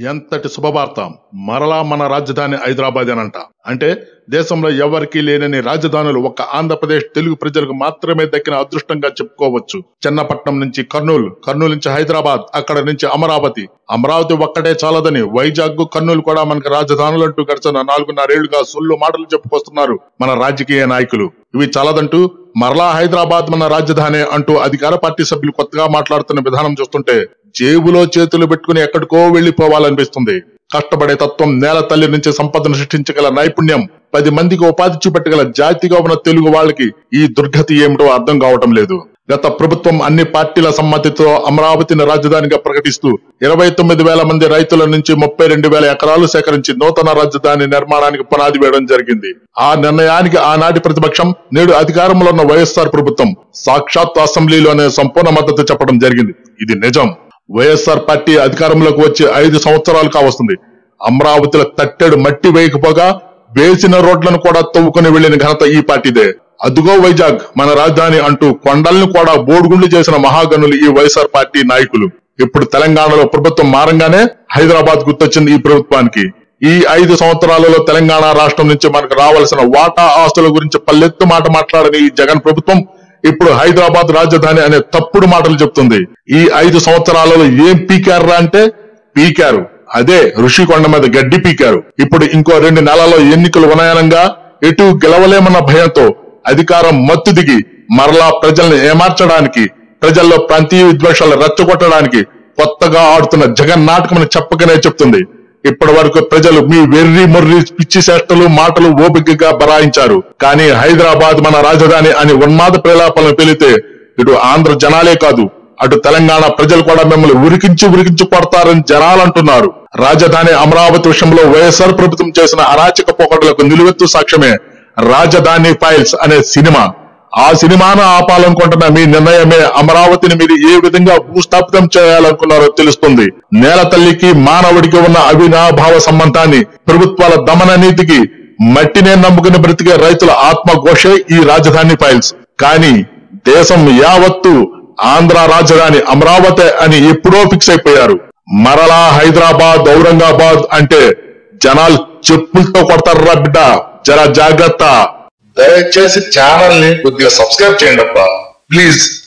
ఎంతటి శుభవార్త మరలా మన రాజధాని హైదరాబాద్ అనంట అంటే దేశంలో ఎవరికీ లేనని రాజధానులు ఒక్క ఆంధ్రప్రదేశ్ తెలుగు ప్రజలకు మాత్రమే దక్కిన అదృష్టంగా చెప్పుకోవచ్చు చెన్నపట్నం నుంచి కర్నూలు కర్నూలు నుంచి హైదరాబాద్ అక్కడ నుంచి అమరావతి అమరావతి ఒక్కటే చాలదని వైజాగ్ కర్నూలు కూడా మనకు రాజధానులు అంటూ గడిచిన నాలుగున్నరేళ్లుగా సొల్లు మాటలు చెప్పుకొస్తున్నారు మన రాజకీయ నాయకులు ఇవి చాలదంటూ మరలా హైదరాబాద్ మన రాజధాని అంటూ అధికార పార్టీ సభ్యులు కొత్తగా మాట్లాడుతున్న విధానం చూస్తుంటే జేబులో చేతులు పెట్టుకుని ఎక్కడికో వెళ్లిపోవాలనిపిస్తుంది కష్టపడే తత్వం నేల తల్లి నుంచి సంపదను సృష్టించగల నైపుణ్యం పది మందికి ఉపాధి చూపెట్టగల జాతిగా ఉన్న తెలుగు వాళ్ళకి ఈ దుర్గతి ఏమిటో అర్థం కావటం లేదు గత ప్రభుత్వం అన్ని పార్టీల సమ్మతితో అమరావతిని రాజధానిగా ప్రకటిస్తూ ఇరవై తొమ్మిది వేల మంది రైతుల నుంచి ముప్పై రెండు వేల ఎకరాలు సేకరించి నూతన రాజధాని నిర్మాణానికి పునాది వేయడం జరిగింది ఆ నిర్ణయానికి ఆనాటి ప్రతిపక్షం నేడు అధికారంలో ఉన్న వైఎస్ఆర్ ప్రభుత్వం సాక్షాత్ అసెంబ్లీలోనే సంపూర్ణ మద్దతు చెప్పడం జరిగింది ఇది నిజం వైఎస్ఆర్ పార్టీ అధికారంలోకి వచ్చి ఐదు సంవత్సరాలు కావస్తుంది అమరావతిలో తట్టెడు మట్టి వేయకపోగా వేసిన రోడ్లను కూడా తవ్వుకుని వెళ్లిన ఘనత ఈ పార్టీదే అదుగో వైజాగ్ మన రాజధాని అంటూ కొండల్ని కూడా బోడుగుండ్లు చేసిన మహాగనులు ఈ వైఎస్ఆర్ పార్టీ నాయకులు ఇప్పుడు తెలంగాణలో ప్రభుత్వం మారంగానే హైదరాబాద్ గుర్తొచ్చింది ఈ ప్రభుత్వానికి ఈ ఐదు సంవత్సరాలలో తెలంగాణ రాష్ట్రం నుంచి మనకు రావాల్సిన వాటా ఆస్తుల గురించి పల్లెత్తు మాట మాట్లాడని ఈ జగన్ ప్రభుత్వం ఇప్పుడు హైదరాబాద్ రాజధాని అనే తప్పుడు మాటలు చెప్తుంది ఈ ఐదు సంవత్సరాలలో ఏం పీకారా అంటే పీకారు అదే ఋషికొండ మీద గడ్డి పీకారు ఇప్పుడు ఇంకో రెండు నెలల్లో ఎన్నికలు ఉన్నాయనంగా ఎటు గెలవలేమన్న భయంతో అధికారం మత్తు దిగి మరలా ప్రజల్ని ఏమార్చడానికి ప్రజల్లో ప్రాంతీయ విద్వేషాలు రెచ్చగొట్టడానికి కొత్తగా ఆడుతున్న జగన్ నాటకం చెప్పకనే చెప్తుంది ఇప్పటి వరకు ప్రజలు మీ వెర్రి మొర్రి పిచ్చి చేష్టలు మాటలు ఓపికగా బరాయించారు కానీ హైదరాబాద్ మన రాజధాని అని ఉన్మాద ప్రలాపాలను పెలితే ఇటు ఆంధ్ర జనాలే కాదు అటు తెలంగాణ ప్రజలు కూడా మిమ్మల్ని ఉరికించి ఉరికించి కొడతారని జనాలు అంటున్నారు రాజధాని అమరావతి విషయంలో వైఎస్ఆర్ ప్రభుత్వం చేసిన అరాచక పోకడలకు నిలువెత్తు సాక్ష్యమే రాజధాని ఫైల్స్ అనే సినిమా ఆ సినిమాను ఆపాలనుకుంటున్న మీ నిర్ణయమే అమరావతిని మీరు ఏ విధంగా భూస్థాపితం చేయాలనుకున్నారో తెలుస్తుంది నేల తల్లికి మానవుడికి ఉన్న అవినాభావ సంబంధాన్ని ప్రభుత్వాల దమన నీతికి మట్టినే నమ్ముకుని బ్రతికే రైతుల ఆత్మఘోషే ఈ రాజధాని ఫైల్స్ కానీ దేశం యావత్తు ఆంధ్ర రాజధాని అమరావతి అని ఎప్పుడో ఫిక్స్ అయిపోయారు మరలా హైదరాబాద్ ఔరంగాబాద్ అంటే జనాలు చెప్పులతో కొడతారా బిడ్డ జర జాగ్రత్త దయచేసి ఛానల్ ని కొద్దిగా సబ్స్క్రైబ్ చేయండి అబ్బా ప్లీజ్